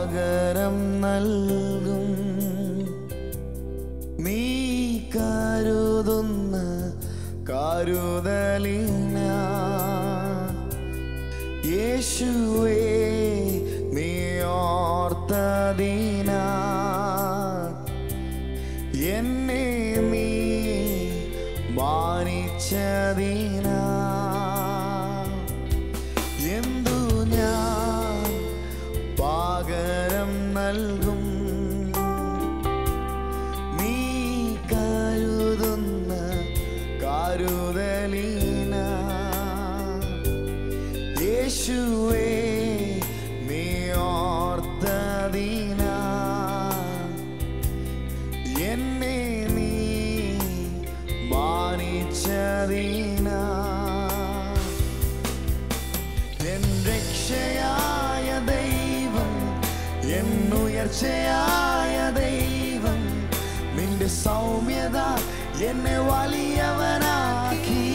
പകരം നൽകും നീ കരുതുന്ന കരുതലിന യേശുവേ നീ ഓർത്തതിന എന്നെ നീ മാനിച്ചതിന എന്തു ഞാൻ പകരം നൽകും നീ കരുതുന്ന കരുതലിന യേശുവേ നീ ഓർത്തതിന എന്നെ നീ മാനിച്ചതിന എൻ രക്ഷയായ ദൈവം എന്നുയർച്ചയായ ദൈവം നിന്റെ സൗമ്യത എന്നെ വലിയവനാക്കി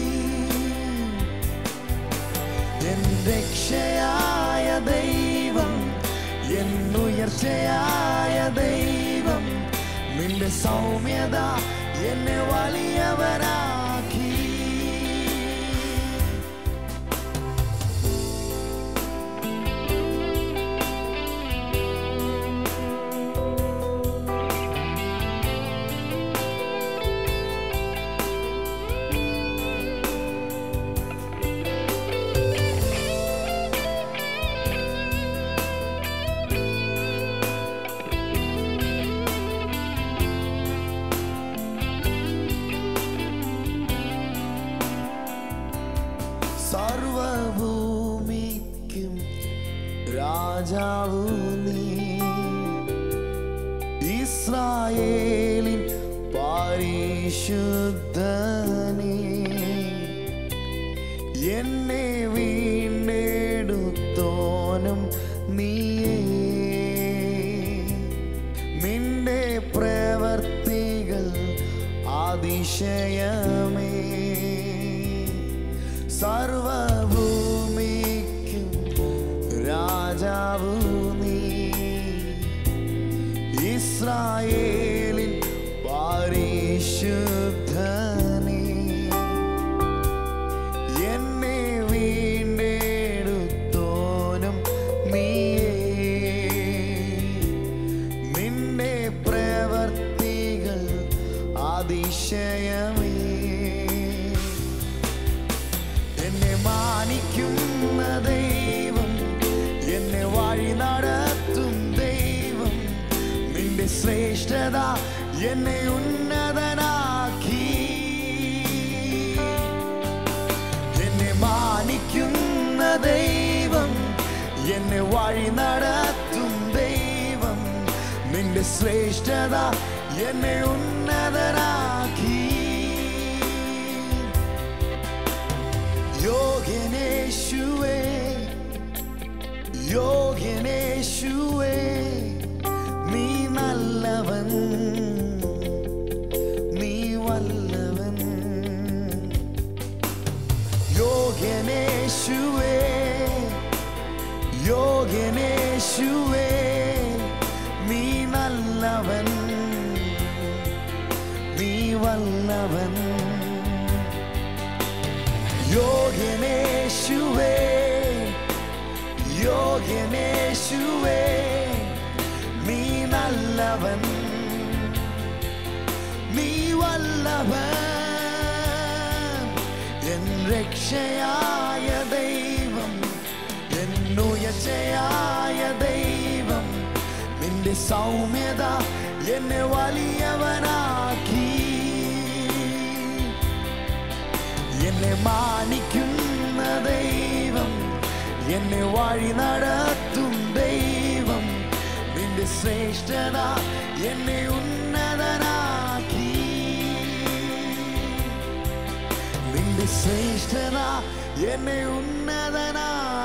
എൻ രക്ഷയായ ദൈവം എന്നുയർച്ചയായ ദൈവം നിന്റെ സൗമ്യത എന്നെ വലിയവനാക്കി സർവഭൂമിക്കും രാജാവു നീ ഇസ്രായേലിൻ പരിശുദ്ധനേ എന്നെ വീണ്ടെടുത്തോനും നീയേ നിന്റെ പ്രവർത്തികൾ അതിശയമേ സർവഭൂമിക്കും രാജാവു നീ ഇസ്രായേലിൻ പരിശുദ്ധനേ എന്നെ വീണ്ടെടുത്തോനും നീയേ നിന്റെ പ്രവർത്തികൾ അതിശയമേ എന്നെ മാനിക്കുന്ന ദൈവം എന്നെ വഴി നടത്തും ദൈവം നിന്റെ ശ്രേഷ്ഠത എന്നെ ഉന്നതനാക്കി എന്നെ മാനിക്കുന്ന ദൈവം എന്നെ വഴി നടത്തും ദൈവം നിന്റെ ശ്രേഷ്ഠത എന്നെ ഉന്നതനാക്കി യോഗ്യനേശുവേ യോഗ്യനേശുവേ നീ നല്ലവൻ നീ വല്ലവൻ യോഗ്യനേശുവേ യോഗ്യനേശുവേ നീ നല്ലവൻ നീ വല്ലവൻ യോഗ്യനേശുവേ യോഗ്യനേശുവേ നീ നല്ലവൻ നീ വല്ലവൻ എൻ രക്ഷയായ ദൈവം എന്നുയർച്ചയായ ദൈവം നിന്റെ സൗമ്യത എന്നെ വലിയവനാക്കി എന്നെ മാനിക്കുന്ന ദൈവം എന്നെ വഴി നടത്തും ദൈവം നിന്റെ ശ്രേഷ്ഠത എന്നെ ഉന്നതനാക്കി നിന്റെ ശ്രേഷ്ഠത എന്നെ ഉന്നതനാക്കി